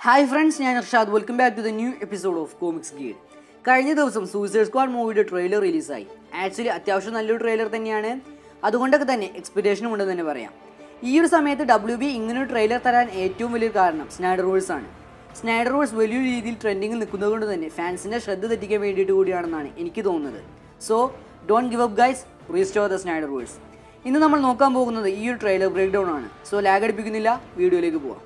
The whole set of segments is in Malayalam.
ഹായ് ഫ്രണ്ട്സ് ഞാൻ Arshad welcome back to the new episode of comics ഗീഡ് കഴിഞ്ഞ ദിവസം സൂസൈഡ് സ്ക്വാഡ് മൂവിയുടെ ട്രെയിലർ റിലീസായി ആക്ച്വലി അത്യാവശ്യം നല്ലൊരു ട്രെയിലർ തന്നെയാണ് അതുകൊണ്ടൊക്കെ തന്നെ എക്സ്പെക്ടേഷനും ഉണ്ടെന്ന് തന്നെ പറയാം ഈ ഒരു സമയത്ത് ഡബ്ല്യു ബി ഇങ്ങനൊരു ട്രെയിലർ തരാൻ ഏറ്റവും വലിയൊരു കാരണം സ്നൈഡർ റൂൾസ് ആണ് സ്നൈഡർ റൂൾസ് വലിയൊരു രീതിയിൽ ട്രെൻഡിങ്ങിൽ നിൽക്കുന്നത് കൊണ്ട് തന്നെ ഫാൻസിൻ്റെ ശ്രദ്ധ തെറ്റിക്കാൻ വേണ്ടിയിട്ട് കൂടിയാണെന്നാണ് എനിക്ക് തോന്നുന്നത് so don't give up guys restore the Snyder rules ഇന്ന് നമ്മൾ നോക്കാൻ പോകുന്നത് ഈ ഒരു ട്രെയിലർ ബ്രേക്ക് ഡൗൺ ആണ് സോ ലാഗ് അടിപ്പിക്കുന്നില്ല വീഡിയോയിലേക്ക് പോവാം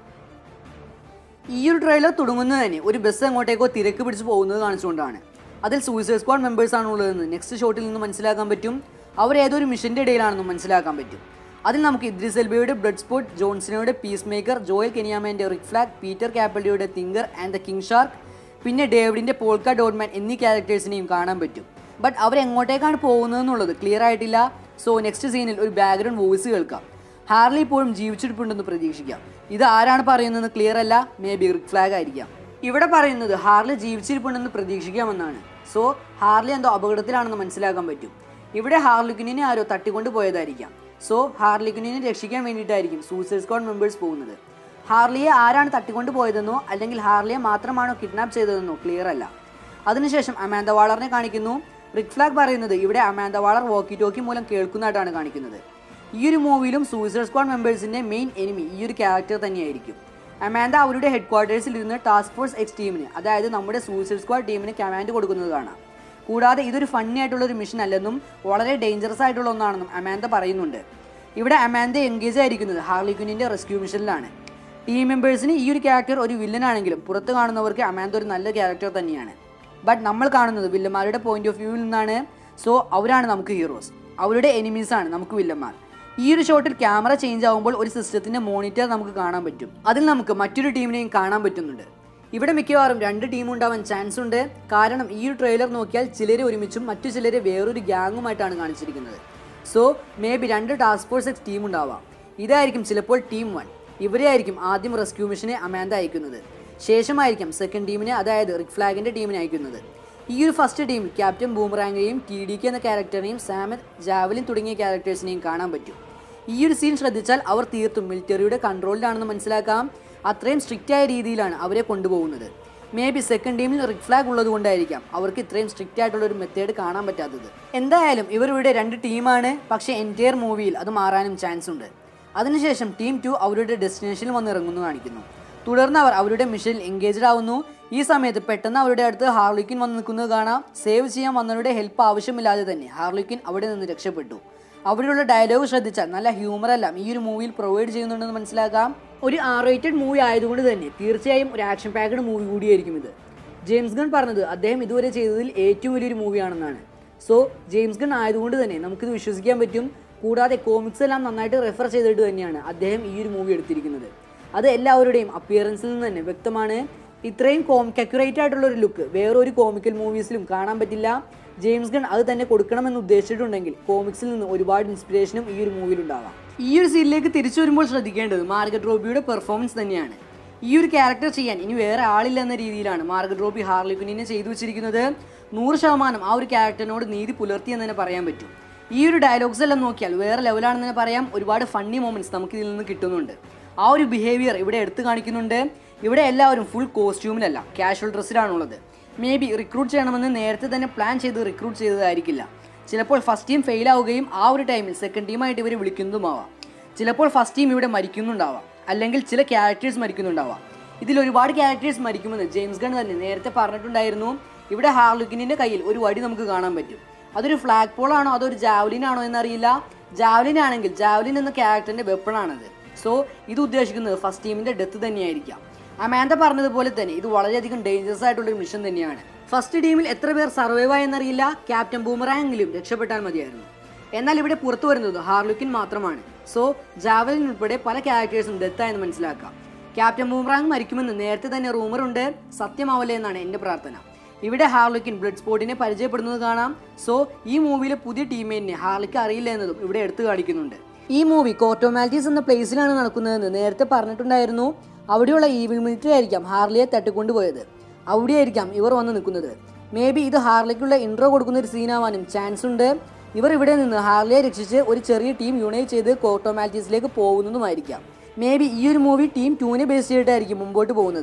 ഈ ഒരു ട്രെയിലർ തുടങ്ങുന്നത് തന്നെ ഒരു ബസ് എങ്ങോട്ടേക്കോ തിരക്ക് പിടിച്ച് പോകുന്നത് കാണിച്ചുകൊണ്ടാണ് അതിൽ സൂയിസൈഡ് സ്ക്വാഡ് മെമ്പേഴ്സ് ആണ് ഉള്ളതെന്ന് നെക്സ്റ്റ് ഷോട്ടിൽ നിന്ന് മനസ്സിലാക്കാൻ പറ്റും അവർ ഏതൊരു മിഷന്റെ ഇടയിലാണെന്ന് മനസ്സിലാക്കാൻ പറ്റും അതിൽ നമുക്ക് ഇദ്രിസ് എൽബയുടെ ബ്ലഡ് സ്പോട്ട് ജോൺസണയുടെ പീസ് മേക്കർ ജോയൽ കെനിയാമേൻ്റെ റിക് ഫ്ലാഗ് പീറ്റർ കാപ്പലിയുടെ Thinker and the King Shark പിന്നെ ഡേവിഡിന്റെ പോൾക്ക ഡോട്ട്മാൻ എന്നീ ക്യാരക്ടേഴ്സിനെയും കാണാൻ പറ്റും ബട്ട് അവർ എങ്ങോട്ടേക്കാണ് പോകുന്നതെന്നുള്ളത് ക്ലിയർ ആയിട്ടില്ല സോ നെക്സ്റ്റ് സീനിൽ ഒരു ബാക്ക്ഗ്രൗണ്ട് വോയിസ് കേൾക്കാം ഹാർലി ഇപ്പോഴും ജീവിച്ചിരിപ്പുണ്ടെന്ന് പ്രതീക്ഷിക്കാം ഇത് ആരാണ് പറയുന്നതെന്ന് ക്ലിയർ അല്ല മേ ബി റിക് ഫ്ലാഗ് ആയിരിക്കാം ഇവിടെ പറയുന്നത് ഹാർലി ജീവിച്ചിരിപ്പുണ്ടെന്ന് പ്രതീക്ഷിക്കാമെന്നാണ് സോ ഹാർലി എന്തോ അപകടത്തിലാണെന്ന് മനസ്സിലാക്കാൻ പറ്റും ഇവിടെ ഹാർലിക്കുനിനെ ആരോ തട്ടിക്കൊണ്ട് പോയതായിരിക്കാം സോ ഹാർലിക്കുനിനെ രക്ഷിക്കാൻ വേണ്ടിയിട്ടായിരിക്കും സൂസൈഡ് സ്ക്വാഡ് മെമ്പേഴ്സ് പോകുന്നത് ഹാർലിയെ ആരാണ് തട്ടിക്കൊണ്ട് പോയതെന്നോ അല്ലെങ്കിൽ ഹാർലിയെ മാത്രമാണോ കിഡ്നാപ്പ് ചെയ്തതെന്നോ ക്ലിയർ അല്ല അതിനുശേഷം അമാന്ത വാളറിനെ കാണിക്കുന്നു റിക് ഫ്ലാഗ് പറയുന്നത് ഇവിടെ അമാന്ത വാളർ വോക്കി ടോക്കി മൂലം കേൾക്കുന്നതായിട്ടാണ് കാണിക്കുന്നത് ഈ ഒരു മൂവിയിലും സൂയിസൈഡ് സ്ക്വാഡ് മെമ്പേഴ്സിന്റെ മെയിൻ എനിമി ഈ ഒരു ക്യാരക്ടർ തന്നെയായിരിക്കും അമാന്ത അവരുടെ ഹെഡ് ക്വാർട്ടേഴ്സിൽ ഇരുന്ന് ടാസ്ക് ഫോഴ്സ് എക്സ് ടീമിന് അതായത് നമ്മുടെ സൂയിസൈഡ് സ്ക്വാഡ് ടീമിന് കമാൻഡ് കൊടുക്കുന്നത് കാണാം കൂടാതെ ഇതൊരു ഫണ്ണി ആയിട്ടുള്ള ഒരു മിഷൻ അല്ലെന്നും വളരെ ഡേഞ്ചറസ് ആയിട്ടുള്ള ഒന്നാണെന്നും അമാന്ത പറയുന്നുണ്ട് ഇവിടെ അമാന്ത എൻഗേജ് ആയിരിക്കുന്നത് ഹാർലിക്വിനിന്റെ റെസ്ക്യൂ മിഷനിലാണ് ടീം മെമ്പേഴ്സിന് ഈ ഒരു ക്യാരക്ടർ ഒരു വില്ലൻ ആണെങ്കിലും പുറത്ത് കാണുന്നവർക്ക് അമാന്ത ഒരു നല്ല ക്യാരക്ടർ തന്നെയാണ് ബട്ട് നമ്മൾ കാണുന്നത് വില്ലന്മാരുടെ പോയിന്റ് ഓഫ് വ്യൂവിൽ നിന്നാണ് സോ അവരാണ് നമുക്ക് ഹീറോസ് അവരുടെ എനിമീസ് ആണ് നമുക്ക് വില്ലന്മാർ ഈ ഒരു ഷോട്ടിൽ ക്യാമറ ചേഞ്ച് ആകുമ്പോൾ ഒരു സിസ്റ്റത്തിന്റെ മോണിറ്റർ നമുക്ക് കാണാൻ പറ്റും അതിൽ നമുക്ക് മറ്റൊരു ടീമിനെയും കാണാൻ പറ്റുന്നുണ്ട് ഇവിടെ മിക്കവാറും രണ്ട് ടീം ഉണ്ടാവാൻ ചാൻസ് ഉണ്ട് കാരണം ഈ ഒരു ട്രെയിലർ നോക്കിയാൽ ചിലരെ ഒരുമിച്ചും മറ്റു ചിലരെ വേറൊരു ഗ്യാങ്ങുമായിട്ടാണ് കാണിച്ചിരിക്കുന്നത് സോ മേ ബി രണ്ട് ടാസ്ക് ഫോഴ്സ് എക്സ് ടീം ഉണ്ടാവാം ഇതായിരിക്കും ചിലപ്പോൾ ടീം വൺ ഇവരെ ആയിരിക്കും ആദ്യം റെസ്ക്യൂ മിഷനെ അമാന്ത അയക്കുന്നത് ശേഷമായിരിക്കും സെക്കൻഡ് ടീമിനെ അതായത് റിക് ഫ്ലാഗിന്റെ ടീമിനെ അയക്കുന്നത് ഈ ഒരു ഫസ്റ്റ് ടീമിൽ ക്യാപ്റ്റൻ ബൂമറാങ്ങിനെയും ടി ഡി കെ എന്ന ക്യാരക്ടറിനെയും സാമത് ജാവലിൻ തുടങ്ങിയ ക്യാരക്ടേഴ്സിനെയും കാണാൻ പറ്റും ഈ ഒരു സീൻ ശ്രദ്ധിച്ചാൽ അവർ തീർത്തും മിലിറ്ററിയുടെ കൺട്രോളിലാണെന്ന് മനസ്സിലാക്കാം അത്രയും സ്ട്രിക്റ്റ് ആയ രീതിയിലാണ് അവരെ കൊണ്ടുപോകുന്നത് മേ ബി സെക്കൻഡ് ടീമിൽ റിക് ഫ്ലാഗ് ഉള്ളത് കൊണ്ടായിരിക്കാം അവർക്ക് ഇത്രയും സ്ട്രിക്റ്റ് ആയിട്ടുള്ള ഒരു മെത്തേഡ് കാണാൻ പറ്റാത്തത് എന്തായാലും ഇവർ ഇവിടെ രണ്ട് ടീമാണ് പക്ഷേ എൻറ്റയർ മൂവിയിൽ അത് മാറാനും ചാൻസ് ഉണ്ട് അതിനുശേഷം ടീം ടു അവരുടെ ഡെസ്റ്റിനേഷനിൽ വന്ന് ഇറങ്ങുന്നു കാണിക്കുന്നു തുടർന്ന് അവർ അവരുടെ മിഷനിൽ എൻഗേജ്ഡ് ആവുന്നു ഈ സമയത്ത് പെട്ടെന്ന് അവരുടെ അടുത്ത് ഹാർലിക്കിൻ വന്ന് നിൽക്കുന്നത് കാണാം സേവ് ചെയ്യാൻ വന്നവരുടെ ഹെൽപ്പ് ആവശ്യമില്ലാതെ തന്നെ ഹാർലിക്കിൻ അവിടെ നിന്ന് രക്ഷപ്പെട്ടു അവിടെയുള്ള ഡയലോഗ് ശ്രദ്ധിച്ചാൽ നല്ല ഹ്യൂമർ എല്ലാം ഈ ഒരു മൂവിയിൽ പ്രൊവൈഡ് ചെയ്യുന്നുണ്ടെന്ന് മനസ്സിലാക്കാം ഒരു ആർ റേറ്റഡ് മൂവി ആയതുകൊണ്ട് തന്നെ തീർച്ചയായും ഒരു ആക്ഷൻ പാക്കഡ് മൂവി കൂടിയായിരിക്കും ഇത് ജെയിംസ് ഗൺ പറഞ്ഞത് അദ്ദേഹം ഇതുവരെ ചെയ്തതിൽ ഏറ്റവും വലിയൊരു മൂവിയാണെന്നാണ് സോ ജെയിംസ് ഗൺ ആയതുകൊണ്ട് തന്നെ നമുക്കിത് വിശ്വസിക്കാൻ പറ്റും കൂടാതെ കോമിക്സ് എല്ലാം നന്നായിട്ട് റെഫർ ചെയ്തിട്ട് തന്നെയാണ് അദ്ദേഹം ഈ ഒരു മൂവി എടുത്തിരിക്കുന്നത് അത് എല്ലാവരുടെയും അപ്പിയറൻസിൽ നിന്ന് തന്നെ വ്യക്തമാണ് ഇത്രയും കോമിക് അക്യുറേറ്റ് ആയിട്ടുള്ള ഒരു ലുക്ക് വേറൊരു കോമിക്കൽ മൂവീസിലും കാണാൻ പറ്റില്ല ജെയിംസ് ഗൺ അത് തന്നെ കൊടുക്കണമെന്ന് ഉദ്ദേശിച്ചിട്ടുണ്ടെങ്കിൽ കോമിക്സിൽ നിന്ന് ഒരുപാട് ഇൻസ്പിറേഷനും ഈ ഒരു മൂവിയിൽ ഉണ്ടാവാം ഈ ഒരു സീനിലേക്ക് തിരിച്ചു വരുമ്പോൾ ശ്രദ്ധിക്കേണ്ടത് മാർഗറ്റ് റോബിയുടെ പെർഫോമൻസ് തന്നെയാണ് ഈ ഒരു ക്യാരക്ടർ ചെയ്യാൻ ഇനി വേറെ ആളില്ല എന്ന രീതിയിലാണ് മാർഗറ്റ് റോബി ഹാർലിക്വിനെ ചെയ്തു വെച്ചിരിക്കുന്നത് നൂറ് ശതമാനം ആ ഒരു ക്യാരക്ടറിനോട് നീതി പുലർത്തി എന്ന് തന്നെ പറയാൻ പറ്റും ഈ ഒരു ഡയലോഗ്സ് എല്ലാം നോക്കിയാൽ വേറെ ലെവലാണെന്ന് തന്നെ പറയാം ഒരുപാട് ഫണ്ണി മൊമെന്റ്സ് നമുക്ക് ഇതിൽ നിന്ന് കിട്ടുന്നുണ്ട് ആ ഒരു ബിഹേവിയർ ഇവിടെ എടുത്തു കാണിക്കുന്നുണ്ട് ഇവിടെ എല്ലാവരും ഫുൾ കോസ്റ്റ്യൂമിലല്ല കാഷ്വൽ ഡ്രസ്സിലാണുള്ളത് മേ ബി റിക്രൂട്ട് ചെയ്യണമെന്ന് നേരത്തെ തന്നെ പ്ലാൻ ചെയ്ത് റിക്രൂട്ട് ചെയ്തതായിരിക്കില്ല ചിലപ്പോൾ ഫസ്റ്റ് ടീം ഫെയിൽ ആവുകയും ആ ഒരു ടൈമിൽ സെക്കൻഡ് ടീമായിട്ട് ഇവർ വിളിക്കുന്നതുമാവാം ചിലപ്പോൾ ഫസ്റ്റ് ടീം ഇവിടെ മരിക്കുന്നുണ്ടാവാം അല്ലെങ്കിൽ ചില ക്യാരക്ടേഴ്സ് മരിക്കുന്നുണ്ടാവാം ഇതിൽ ഒരുപാട് ക്യാരക്ടേഴ്സ് മരിക്കുമെന്ന് ജെയിംസ് ഗൺ തന്നെ നേരത്തെ പറഞ്ഞിട്ടുണ്ടായിരുന്നു ഇവിടെ ഹാർലുക്കിനിന്റെ കയ്യിൽ ഒരു വടി നമുക്ക് കാണാൻ പറ്റും അതൊരു ഫ്ലാഗ് പോൾ ആണോ അതൊരു ജാവലിൻ ആണോ എന്നറിയില്ല ജാവലിൻ ആണെങ്കിൽ ജാവലിൻ എന്ന ക്യാരക്ടറിന്റെ വെപ്പണാണത് സോ ഇത് ഉദ്ദേശിക്കുന്നത് ഫസ്റ്റ് ടീമിന്റെ ഡെത്ത് തന്നെയായിരിക്കാം അമാന്ത പറഞ്ഞതുപോലെ തന്നെ ഇത് വളരെയധികം ഡേഞ്ചറസ് ആയിട്ടുള്ള ഒരു മിഷൻ തന്നെയാണ് ഫസ്റ്റ് ടീമിൽ എത്ര പേർ സർവൈവ് ആയെന്നറിയില്ല ക്യാപ്റ്റൻ ബൂമറായെങ്കിലും രക്ഷപ്പെട്ടാൽ മതിയായിരുന്നു എന്നാൽ ഇവിടെ പുറത്തു വരുന്നത് ഹാർലുക്കിൻ മാത്രമാണ് സോ ജാവലിൻ ഉൾപ്പെടെ പല ക്യാരക്ടേഴ്സും ഡെത്തായെന്ന് മനസ്സിലാക്കാം ക്യാപ്റ്റൻ ബൂമറാങ് മരിക്കുമെന്ന് നേരത്തെ തന്നെ റൂമർ ഉണ്ട് സത്യമാവല്ലേ എന്നാണ് എൻ്റെ പ്രാർത്ഥന ഇവിടെ ഹാർലിക്കിൻ ബ്ലഡ് സ്പോട്ടിനെ പരിചയപ്പെടുന്നത് കാണാം സോ ഈ മൂവിയിലെ പുതിയ ടീമേറ്റിനെ ഹാർലിക്ക് അറിയില്ല എന്നതും ഇവിടെ എടുത്തു കാണിക്കുന്നുണ്ട് ഈ മൂവി കോർട്ടോമാലിറ്റീസ് എന്ന പ്ലേസിലാണ് നടക്കുന്നതെന്ന് നേരത്തെ പറഞ്ഞിട്ടുണ്ടായിരുന്നു അവിടെയുള്ള ഈവിൽ മിലിറ്ററി ആയിരിക്കാം ഹാർലിയെ തട്ടിക്കൊണ്ടുപോയത് അവിടെയായിരിക്കാം ഇവർ വന്ന് നിൽക്കുന്നത് മേ ബി ഇത് ഹാർലിക്കുള്ള ഇൻട്രോ കൊടുക്കുന്ന ഒരു സീനാവാനും ചാൻസ് ഉണ്ട് ഇവർ ഇവിടെ നിന്ന് ഹാർലിയെ രക്ഷിച്ച് ഒരു ചെറിയ ടീം യുണൈറ്റ് ചെയ്ത് കോർട്ടോമാലിറ്റീസിലേക്ക് പോകുന്നതുമായിരിക്കാം മേ ബി ഈ ഒരു മൂവി ടീം ടൂവിനെ ബേസ് ചെയ്തിട്ടായിരിക്കും മുമ്പോട്ട് പോകുന്നത്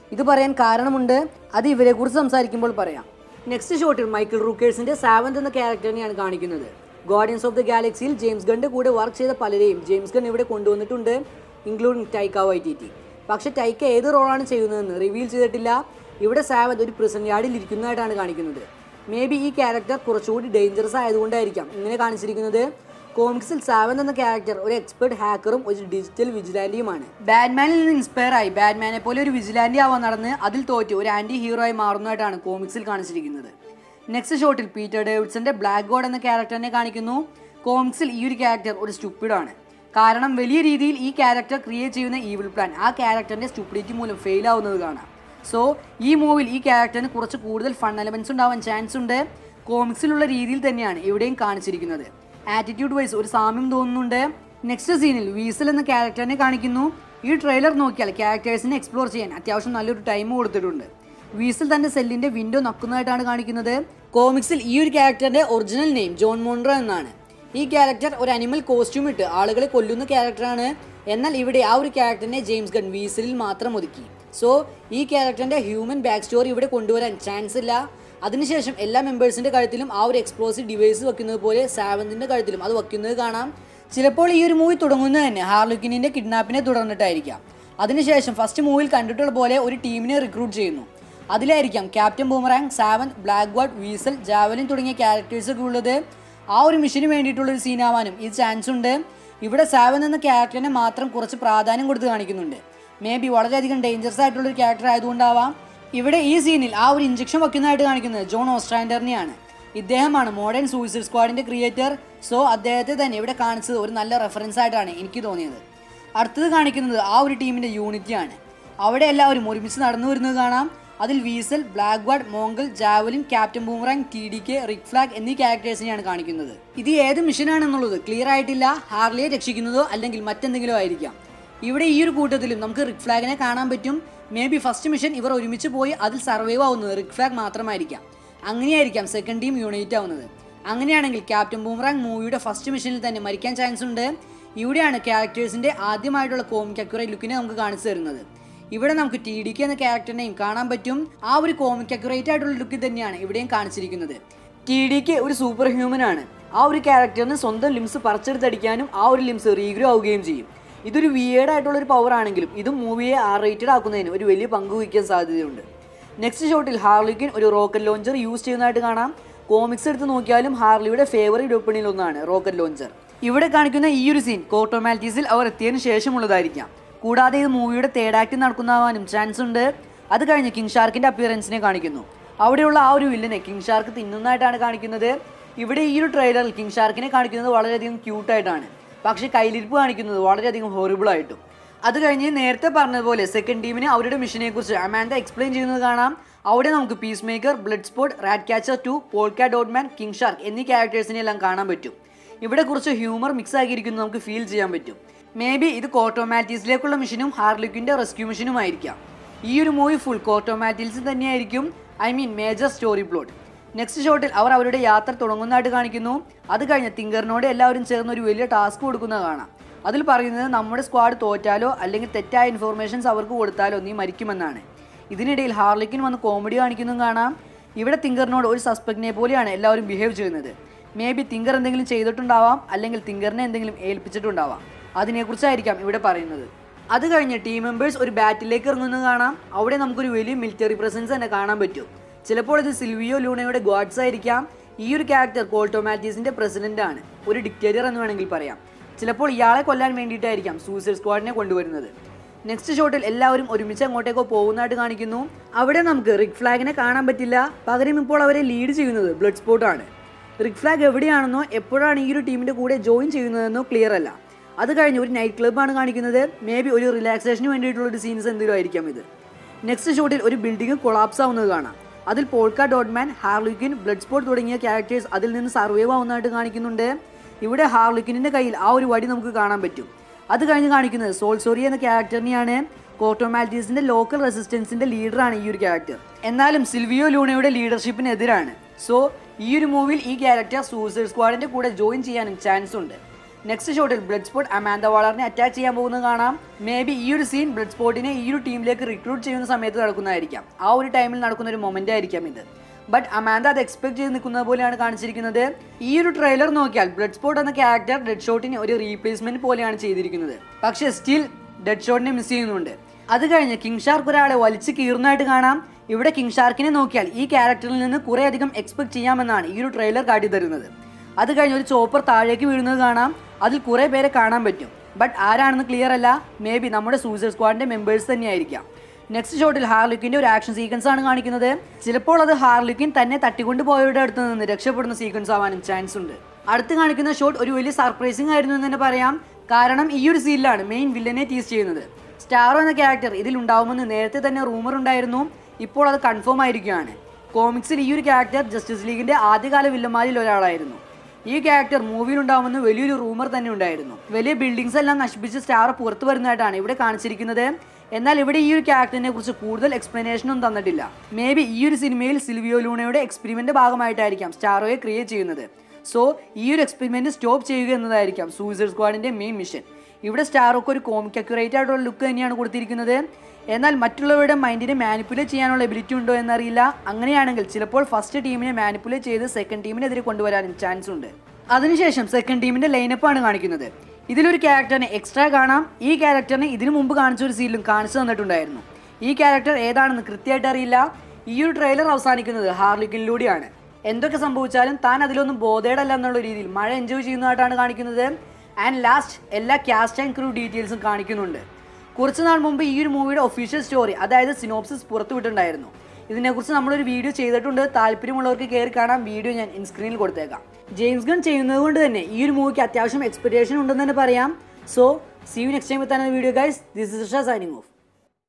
ഇത് പറയാൻ കാരണമുണ്ട് അത് ഇവരെക്കുറിച്ച് സംസാരിക്കുമ്പോൾ പറയാം നെക്സ്റ്റ് ഷോട്ടിൽ മൈക്കിൾ റൂക്കേഴ്സിന്റെ സാവന്ത് എന്ന ക്യാരക്ടറിനെയാണ് കാണിക്കുന്നത് ഗാർഡിയൻസ് ഓഫ് ദ ഗാലക്സിയിൽ ജെയിംസ് ഗണ്ണിന്റെ കൂടെ വർക്ക് ചെയ്ത പലരെയും ജെയിംസ് ഗൺ ഇവിടെ കൊണ്ടുവന്നിട്ടുണ്ട് ഇൻക്ലൂഡിങ് ടൈക്ക വൈറ്റിറ്റി പക്ഷെ ടൈക്ക ഏത് റോളാണ് ചെയ്യുന്നതെന്ന് റിവീൽ ചെയ്തിട്ടില്ല ഇവിടെ സാവന്ത് ഒരു പ്രിസൺ യാർഡിൽ ഇരിക്കുന്നതായിട്ടാണ് കാണിക്കുന്നത് മേ ബി ഈ ക്യാരക്ടർ കുറച്ചുകൂടി ഡേഞ്ചറസ് ആയതുകൊണ്ടായിരിക്കാം ഇങ്ങനെ കാണിച്ചിരിക്കുന്നത് കോമിക്സിൽ സാവന്ത് എന്ന ക്യാരക്ടർ ഒരു എക്സ്പെർട്ട് ഹാക്കറും ഒരു ഡിജിറ്റൽ വിജിലാൻറ്റിയുമാണ് ബാറ്റ്മാനിൽ നിന്ന് ഇൻസ്പയർ ആയി ബാറ്റ്മാനെ പോലെ ഒരു വിജിലാൻറ്റി ആവാൻ നടന്ന് അതിൽ തോറ്റ് ഒരു ആന്റി ഹീറോ ആയി മാറുന്നതായിട്ടാണ് കോമിക്സിൽ കാണിച്ചിരിക്കുന്നത് നെക്സ്റ്റ് ഷോട്ടിൽ പീറ്റർ ഡേവിഡ്സന്റെ ബ്ലാക്ക് ഗോഡ് എന്ന ക്യാരക്ടറിനെ കാണിക്കുന്നു കോമിക്സിൽ ഈ ഒരു ക്യാരക്ടർ ഒരു സ്റ്റുപ്പിഡാണ് കാരണം വലിയ രീതിയിൽ ഈ ക്യാരക്ടർ ക്രിയേറ്റ് ചെയ്യുന്ന ഈവിൾ പ്ലാൻ ആ ക്യാരക്ടറിന്റെ സ്റ്റുപ്പിഡിറ്റി മൂലം ഫെയിൽ ആവുന്നത് കാണാം സോ ഈ മൂവിൽ ഈ ക്യാരക്ടറിന് കുറച്ച് കൂടുതൽ ഫൺ എലമെന്റ്സ് ഉണ്ടാവാൻ ചാൻസ് ഉണ്ട് കോമിക്സിലുള്ള രീതിയിൽ തന്നെയാണ് ഇവിടെയും കാണിച്ചിരിക്കുന്നത് ആറ്റിറ്റ്യൂഡ് വൈസ് ഒരു സാമ്യം തോന്നുന്നുണ്ട് നെക്സ്റ്റ് സീനിൽ വീസൽ എന്ന ക്യാരക്ടറിനെ കാണിക്കുന്നു ഈ ട്രെയിലർ നോക്കിയാൽ ക്യാരക്ടേഴ്സിനെ എക്സ്പ്ലോർ ചെയ്യാൻ അത്യാവശ്യം നല്ലൊരു ടൈം കൊടുത്തിട്ടുണ്ട് വീസൽ തന്റെ സെല്ലിന്റെ വിൻഡോ നക്കുന്നതായിട്ടാണ് കാണിക്കുന്നത് കോമിക്സിൽ ഈ ഒരു ക്യാരക്ടറിന്റെ ഒറിജിനൽ നെയിം ജോൺ മോൺട്രോ എന്നാണ് ഈ ക്യാരക്ടർ ഒരു അനിമൽ കോസ്റ്റ്യൂം ഇട്ട് ആളുകളെ കൊല്ലുന്ന ക്യാരക്ടറാണ് എന്നാൽ ഇവിടെ ആ ഒരു ക്യാരക്ടറിനെ ജെയിംസ് ഗൺ വീസലിൽ മാത്രം ഒതുക്കി സോ ഈ ക്യാരക്ടറിന്റെ ഹ്യൂമൻ ബാക്ക് സ്റ്റോറി ഇവിടെ കൊണ്ടുവരാൻ ചാൻസ് ഇല്ല അതിനുശേഷം എല്ലാ മെമ്പേഴ്സിന്റെ കഴുത്തിലും ആ ഒരു എക്സ്പ്ലോസീവ് ഡിവൈസ് വെക്കുന്നത് പോലെ സാവന്തിന്റെ കഴുത്തിലും അത് വെക്കുന്നത് കാണാം ചിലപ്പോൾ ഈ ഒരു മൂവി തുടങ്ങുന്നത് തന്നെ ഹാർലുക്കിനിന്റെ കിഡ്നാപ്പിനെ തുടർന്നിട്ടായിരിക്കാം അതിനുശേഷം ഫസ്റ്റ് മൂവിയിൽ കണ്ടിട്ടുള്ള പോലെ ഒരു ടീമിനെ റിക്രൂട്ട് ചെയ്യുന്നു അതിലായിരിക്കാം Captain Boomerang Savant Blackguard Weasel Javelin തുടങ്ങിയ ക്യാരക്ടേഴ്സൊക്കെ ഉള്ളത് ആ ഒരു മിഷന് വേണ്ടിയിട്ടുള്ള ഒരു സീനാവാനും ഈ ചാൻസ് ഉണ്ട് ഇവിടെ സാവൻ എന്ന ക്യാരക്ടറിനെ മാത്രം കുറച്ച് പ്രാധാന്യം കൊടുത്ത് കാണിക്കുന്നുണ്ട് മേ ബി വളരെയധികം ഡേഞ്ചറസ് ആയിട്ടുള്ള ഒരു ക്യാരക്ടർ ആയതുകൊണ്ടാവാം ഇവിടെ ഈ സീനിൽ ആ ഒരു ഇഞ്ചക്ഷൻ വെക്കുന്നതായിട്ട് കാണിക്കുന്നത് ജോൺ ഓസ്ട്രാൻഡറിനെയാണ് ഇദ്ദേഹമാണ് മോഡേൺ സൂയിസൈഡ് സ്ക്വാഡിന്റെ ക്രിയേറ്റർ സോ അദ്ദേഹത്തെ തന്നെ ഇവിടെ കാണിച്ചത് ഒരു നല്ല റെഫറൻസ് ആയിട്ടാണ് എനിക്ക് തോന്നിയത് അടുത്തത് കാണിക്കുന്നത് ആ ഒരു ടീമിന്റെ യൂണിറ്റിയാണ് അവിടെ എല്ലാവരും ഒരുമിച്ച് നടന്നു വരുന്നത് കാണാം അതിൽ Weasel Blackguard Mongal Javelin Captain Boomerang T D K Rick Flag എന്നീ ക്യാരക്ടേഴ്സിനെയാണ് കാണിക്കുന്നത് ഇത് ഏത് മിഷനാണെന്നുള്ളത് ക്ലിയർ ആയിട്ടില്ല ഹാർലിയെ രക്ഷിക്കുന്നതോ അല്ലെങ്കിൽ മറ്റെന്തെങ്കിലും ആയിരിക്കാം ഇവിടെ ഈ ഒരു കൂട്ടത്തിലും നമുക്ക് റിക് ഫ്ലാഗിനെ കാണാൻ പറ്റും മേ ബി ഫസ്റ്റ് മിഷൻ ഇവർ ഒരുമിച്ച് പോയി അതിൽ സർവൈവ് ആവുന്നത് റിക് ഫ്ലാഗ് മാത്രമായിരിക്കാം അങ്ങനെയായിരിക്കാം സെക്കൻഡ് ടീം യൂണൈറ്റ് ആവുന്നത് അങ്ങനെയാണെങ്കിൽ ക്യാപ്റ്റൻ ബൂമറാങ് മൂവിയുടെ ഫസ്റ്റ് മിഷനിൽ തന്നെ മരിക്കാൻ ചാൻസ് ഉണ്ട് ഇവിടെയാണ് ക്യാരക്ടേഴ്സിന്റെ ആദ്യമായിട്ടുള്ള കോമിക് അക്യുറേ ലുക്കിനെ നമുക്ക് കാണിച്ചു തരുന്നത് ഇവിടെ നമുക്ക് ടി ഡി കെ എന്ന ക്യാരക്ടറിനെയും കാണാൻ പറ്റും ആ ഒരു കോമിക് അക്യുറേറ്റ് ആയിട്ടുള്ള ലുക്കിൽ തന്നെയാണ് ഇവിടെയും കാണിച്ചിരിക്കുന്നത് ടി ഡി കെ ഒരു സൂപ്പർ ഹ്യൂമൻ ആണ് ആ ഒരു ക്യാരക്ടറിന് സ്വന്തം ലിംസ് പറിച്ചെടുത്തടിക്കാനും ആ ഒരു ലിംസ് റീഗ്രോ ആവുകയും ചെയ്യും ഇതൊരു വിയേഡ് ആയിട്ടുള്ള ഒരു പവർ ആണെങ്കിലും ഇതും മൂവിയെ ആർ റേറ്റഡ് ആക്കുന്നതിന് ഒരു വലിയ പങ്ക് വഹിക്കാൻ സാധ്യതയുണ്ട് നെക്സ്റ്റ് ഷോട്ടിൽ ഹാർലിക്കിൻ ഒരു റോക്കറ്റ് ലോഞ്ചർ യൂസ് ചെയ്യുന്നതായിട്ട് കാണാം കോമിക്സ് എടുത്ത് നോക്കിയാലും ഹാർലിയുടെ ഫേവറേറ്റ് വെപ്പണിൽ ഒന്നാണ് റോക്കറ്റ് ലോഞ്ചർ ഇവിടെ കാണിക്കുന്ന ഈ ഒരു സീൻ കോട്ടോമാറ്റിക്സിൽ അവർ എത്തിയതിനു ശേഷമുള്ളതായിരിക്കാം കൂടാതെ ഇത് മൂവിയുടെ തേർഡ് ആക്ട് നടക്കുന്നതാവാനും ചാൻസ് ഉണ്ട് അത് കഴിഞ്ഞ് കിങ് ഷാർക്കിന്റെ അപ്പിയറൻസിനെ കാണിക്കുന്നു അവിടെയുള്ള ആ ഒരു വില്ലനെ കിങ് ഷാർക്ക് തിന്നുന്നതായിട്ടാണ് കാണിക്കുന്നത് ഇവിടെ ഈ ഒരു ട്രെയിലറിൽ കിങ് ഷാർക്കിനെ കാണിക്കുന്നത് വളരെയധികം ക്യൂട്ടായിട്ടാണ് പക്ഷേ കയ്യിലിരിപ്പ് കാണിക്കുന്നത് വളരെയധികം ഹോറിബിൾ ആയിട്ടും അത് കഴിഞ്ഞ് നേരത്തെ പറഞ്ഞതുപോലെ സെക്കൻഡ് ടീമിന് അവരുടെ മിഷനെ കുറിച്ച് അമാൻഡ എക്സ്പ്ലെയിൻ ചെയ്യുന്നത് കാണാം അവിടെ നമുക്ക് Peacemaker Bloodsport Ratcatcher two Polka Dot Man King Shark എന്നീ ക്യാരക്ടേഴ്സിനെ എല്ലാം കാണാൻ പറ്റും ഇവിടെ കുറച്ച് ഹ്യൂമർ മിക്സ് ആക്കിയിരിക്കുന്നത് നമുക്ക് ഫീൽ ചെയ്യാൻ പറ്റും മേ ബി ഇത് കോട്ടോമാറ്റീസിലേക്കുള്ള മിഷനും ഹാർലിക്കിന്റെ റെസ്ക്യൂ മിഷനും ആയിരിക്കാം ഈ ഒരു മൂവി ഫുൾ കോട്ടോമാറ്റീൽസ് തന്നെയായിരിക്കും I mean major story plot next ഷോട്ടിൽ അവർ അവരുടെ യാത്ര തുടങ്ങുന്നതായിട്ട് കാണിക്കുന്നു അത് കഴിഞ്ഞ് തിങ്കറിനോട് എല്ലാവരും ചേർന്ന് ഒരു വലിയ ടാസ്ക് കൊടുക്കുന്നത് കാണാം അതിൽ പറയുന്നത് നമ്മുടെ സ്ക്വാഡ് തോറ്റാലോ അല്ലെങ്കിൽ തെറ്റായ ഇൻഫോർമേഷൻസ് അവർക്ക് കൊടുത്താലോ നീ മരിക്കുമെന്നാണ് ഇതിനിടയിൽ ഹാർലിക്കിൻ വന്ന് കോമഡി കാണിക്കുന്നതും കാണാം ഇവിടെ തിങ്കറിനോട് ഒരു സസ്പെക്റ്റിനെ പോലെയാണ് എല്ലാവരും ബിഹേവ് ചെയ്യുന്നത് മേ ബി തിങ്കർ എന്തെങ്കിലും ചെയ്തിട്ടുണ്ടാവാം അല്ലെങ്കിൽ തിങ്കറിനെ എന്തെങ്കിലും ഏൽപ്പിച്ചിട്ടുണ്ടാവാം അതിനെക്കുറിച്ചായിരിക്കാം ഇവിടെ പറയുന്നത് അത് കഴിഞ്ഞ് ടീം മെമ്പേഴ്സ് ഒരു ബാറ്റിലേക്ക് ഇറങ്ങുന്നത് കാണാം അവിടെ നമുക്കൊരു വലിയ മിലിറ്ററി പ്രസൻസ് തന്നെ കാണാൻ പറ്റും ചിലപ്പോൾ ഇത് സിൽവിയോ ലൂണയുടെ ഗോഡ്സ് ആയിരിക്കാം ഈ ഒരു ക്യാരക്ടർ കോൾട്ടോമാറ്റീസിന്റെ പ്രസിഡന്റ് ആണ് ഒരു ഡിക്റ്റേറ്റർ എന്ന് വേണമെങ്കിൽ പറയാം ചിലപ്പോൾ ഇയാളെ കൊല്ലാൻ വേണ്ടിയിട്ടായിരിക്കാം സൂസൈഡ് സ്ക്വാഡിനെ കൊണ്ടുവരുന്നത് നെക്സ്റ്റ് ഷോട്ടിൽ എല്ലാവരും ഒരുമിച്ച് അങ്ങോട്ടേക്കോ പോകുന്നതായിട്ട് കാണിക്കുന്നു അവിടെ നമുക്ക് റിക് ഫ്ലാഗിനെ കാണാൻ പറ്റില്ല പകരം ഇപ്പോൾ അവരെ ലീഡ് ചെയ്യുന്നത് ബ്ലഡ് സ്പോട്ട് ആണ് റിക് ഫ്ലാഗ് എവിടെയാണെന്നോ എപ്പോഴാണ് ഈ ഒരു ടീമിന്റെ കൂടെ ജോയിൻ ചെയ്യുന്നതെന്നോ ക്ലിയർ അല്ല അത് കഴിഞ്ഞ് ഒരു നൈറ്റ് ക്ലബ്ബാണ് കാണിക്കുന്നത് മേ ബി ഒരു റിലാക്സേഷന് വേണ്ടിയിട്ടുള്ള ഒരു സീൻസ് എന്തെങ്കിലും ആയിരിക്കാം ഇത് നെക്സ്റ്റ് ഷോട്ടിൽ ഒരു ബിൽഡിംഗ് കൊളാപ്സ് ആവുന്നത് കാണാം അതിൽ Polka Dot Man Harley Quinn Bloodsport തുടങ്ങിയ ക്യാരക്ടേഴ്സ് അതിൽ നിന്ന് സർവൈവ് ആവുന്നതായിട്ട് കാണിക്കുന്നുണ്ട് ഇവിടെ ഹാർലിക്കിനിന്റെ കയ്യിൽ ആ ഒരു വടി നമുക്ക് കാണാൻ പറ്റും അത് കഴിഞ്ഞ് കാണിക്കുന്നത് സോൾസോറി എന്ന ക്യാരക്ടറിനെയാണ് കോട്ടോമാൽറ്റീസിന്റെ ലോക്കൽ റെസിസ്റ്റൻസിന്റെ ലീഡറാണ് ഈ ഒരു ക്യാരക്ടർ എന്നാലും സിൽവിയോ ലൂണയുടെ ലീഡർഷിപ്പിനെതിരാണ് സോ ഈ ഒരു മൂവിയിൽ ഈ ക്യാരക്ടർ സൂസൈഡ് സ്ക്വാഡിന്റെ കൂടെ ജോയിൻ ചെയ്യാനും ചാൻസ് ഉണ്ട് നെക്സ്റ്റ് ഷോട്ടിൽ ബ്ലഡ് സ്പോട്ട് അമാന്ത വാളറിനെ അറ്റാക്ക് ചെയ്യാൻ പോകുന്നത് കാണാം മേ ബി ഈ ഒരു സീൻ ബ്ലഡ് സ്പോട്ടിനെ ഈ ഒരു ടീമിലേക്ക് റിക്രൂട്ട് ചെയ്യുന്ന സമയത്ത് നടക്കുന്നതായിരിക്കാം ആ ഒരു ടൈമിൽ നടക്കുന്ന ഒരു മൊമെന്റ് ആയിരിക്കാം ഇത് ബട്ട് അമാന്ത അത് എക്സ്പെക്ട് ചെയ്ത് നിൽക്കുന്നത് പോലെയാണ് കാണിച്ചിരിക്കുന്നത് ഈ ഒരു ട്രെയിലർ നോക്കിയാൽ ബ്ലഡ് സ്പോട്ട് എന്ന ക്യാരക്ടർ ഡെഡ് ഷോട്ടിന് ഒരു റീപ്ലേസ്മെന്റ് പോലെയാണ് ചെയ്തിരിക്കുന്നത് പക്ഷേ സ്റ്റിൽ ഡെഡ് ഷോട്ടിനെ മിസ് ചെയ്യുന്നുണ്ട് അത് കഴിഞ്ഞ് കിങ് ഷാർക്ക് ഒരാളെ വലിച്ച് കീറുന്നതായിട്ട് കാണാം ഇവിടെ കിങ് ഷാർക്കിനെ നോക്കിയാൽ ഈ ക്യാരക്ടറിൽ നിന്ന് കുറേ അധികം എക്സ്പെക്ട് ചെയ്യാമെന്നാണ് ഈ ഒരു ട്രെയിലർ കാട്ടിത്തരുന്നത് അത് കഴിഞ്ഞ് ഒരു ചോപ്പർ താഴേക്ക് വീഴുന്നത് കാണാം അതിൽ കുറേ പേരെ കാണാൻ പറ്റും ബട്ട് ആരാണെന്ന് ക്ലിയർ അല്ല മേ ബി നമ്മുടെ സൂസൈഡ് സ്ക്വാഡിന്റെ മെമ്പേഴ്സ് തന്നെയായിരിക്കാം നെക്സ്റ്റ് ഷോട്ടിൽ ഹാർലിക്കിന്റെ ഒരു ആക്ഷൻ സീക്വൻസ് ആണ് കാണിക്കുന്നത് ചിലപ്പോൾ അത് ഹാർലിക്കിൻ തന്നെ തട്ടിക്കൊണ്ട് പോയവരുടെ അടുത്ത് നിന്ന് രക്ഷപ്പെടുന്ന സീക്വൻസ് ആവാനും ചാൻസ് ഉണ്ട് അടുത്ത് കാണിക്കുന്ന ഷോട്ട് ഒരു വലിയ സർപ്രൈസിംഗ് ആയിരുന്നു എന്ന് തന്നെ പറയാം കാരണം ഈ ഒരു സീനിലാണ് മെയിൻ വില്ലനെ ടീസ് ചെയ്യുന്നത് സ്റ്റാറോ എന്ന ക്യാരക്ടർ ഇതിൽ ഉണ്ടാവുമെന്ന് നേരത്തെ തന്നെ റൂമർ ഉണ്ടായിരുന്നു ഇപ്പോൾ അത് കൺഫേം ആയിരിക്കുകയാണ് കോമിക്സിൽ ഈ ഒരു ക്യാരക്ടർ ജസ്റ്റിസ് ലീഗിന്റെ ആദ്യകാല വില്ലന്മാരിൽ ഒരാളായിരുന്നു ഈ ക്യാരക്ടർ മൂവിയിൽ ഉണ്ടാവുമെന്ന് വലിയൊരു റൂമർ തന്നെ ഉണ്ടായിരുന്നു വലിയ ബിൽഡിങ്സ് എല്ലാം നശിപ്പിച്ച് സ്റ്റാർ പുറത്തു വരുന്നതായിട്ടാണ് ഇവിടെ കാണിച്ചിരിക്കുന്നത് എന്നാൽ ഇവിടെ ഈ ഒരു ക്യാരക്ടറിനെ കുറിച്ച് കൂടുതൽ എക്സ്പ്ലനേഷൻ ഒന്നും തന്നിട്ടില്ല മേ ബി ഈ ഒരു സിനിമയിൽ സിൽവിയോ ലൂണയുടെ എക്സ്പെരിമെന്റ് ഭാഗമായിട്ടായിരിക്കാം സ്റ്റാറോയെ ക്രിയേറ്റ് ചെയ്യുന്നത് സോ ഈ ഒരു എക്സ്പെരിമെന്റ് സ്റ്റോപ്പ് ചെയ്യുക എന്നതായിരിക്കാം സൂസൈഡ് സ്ക്വാഡിന്റെ മെയിൻ മിഷൻ ഇവിടെ സ്റ്റാറൊക്കെ ഒരു കോമിക് അക്യുറേറ്റ് ആയിട്ടുള്ള ലുക്ക് തന്നെയാണ് കൊടുത്തിരിക്കുന്നത് എന്നാൽ മറ്റുള്ളവരുടെ മൈൻഡിനെ മാനിപ്പുലേറ്റ് ചെയ്യാനുള്ള എബിലിറ്റി ഉണ്ടോ എന്നറിയില്ല അങ്ങനെയാണെങ്കിൽ ചിലപ്പോൾ ഫസ്റ്റ് ടീമിനെ മാനിപ്പുലേറ്റ് ചെയ്ത് സെക്കൻഡ് ടീമിനെതിരെ കൊണ്ടുവരാനും ചാൻസ് ഉണ്ട് അതിനുശേഷം സെക്കൻഡ് ടീമിന്റെ ലൈനപ്പാണ് കാണിക്കുന്നത് ഇതിലൊരു ക്യാരക്ടറിനെ എക്സ്ട്രാ കാണാം ഈ ക്യാരക്ടറിനെ ഇതിനു മുമ്പ് കാണിച്ച ഒരു സീനിലും കാണിച്ചു തന്നിട്ടുണ്ടായിരുന്നു ഈ ക്യാരക്ടർ ഏതാണെന്ന് കൃത്യമായിട്ട് അറിയില്ല ഈ ഒരു ട്രെയിലർ അവസാനിക്കുന്നത് ഹാർലിക്കിനിലൂടെയാണ് എന്തൊക്കെ സംഭവിച്ചാലും താൻ അതിലൊന്നും ബോധേഡല്ല എന്നുള്ള രീതിയിൽ മഴ എൻജോയ് ചെയ്യുന്നതായിട്ടാണ് കാണിക്കുന്നത് ആൻഡ് ലാസ്റ്റ് എല്ലാ ക്യാസ്റ്റ് ആൻഡ് ക്രൂ ഡീറ്റെയിൽസും കാണിക്കുന്നുണ്ട് കുറച്ച് നാൾ മുമ്പ് ഈ ഒരു മൂവിയുടെ ഒഫീഷ്യൽ സ്റ്റോറി അതായത് സിനോപ്സിസ് പുറത്തുവിട്ടിട്ടുണ്ടായിരുന്നു ഇതിനെക്കുറിച്ച് നമ്മളൊരു വീഡിയോ ചെയ്തിട്ടുണ്ട് താല്പര്യമുള്ളവർക്ക് കയറി കാണാൻ വീഡിയോ ഞാൻ ഇൻസ്ക്രീനിൽ കൊടുത്തേക്കാം ജെയിംസ് ഗൺ ചെയ്യുന്നത് കൊണ്ട് തന്നെ ഈ ഒരു മൂവിക്ക് അത്യാവശ്യം എക്സ്പെക്ടേഷൻ ഉണ്ടെന്ന് തന്നെ പറയാം so see you next time with video guys this is signing of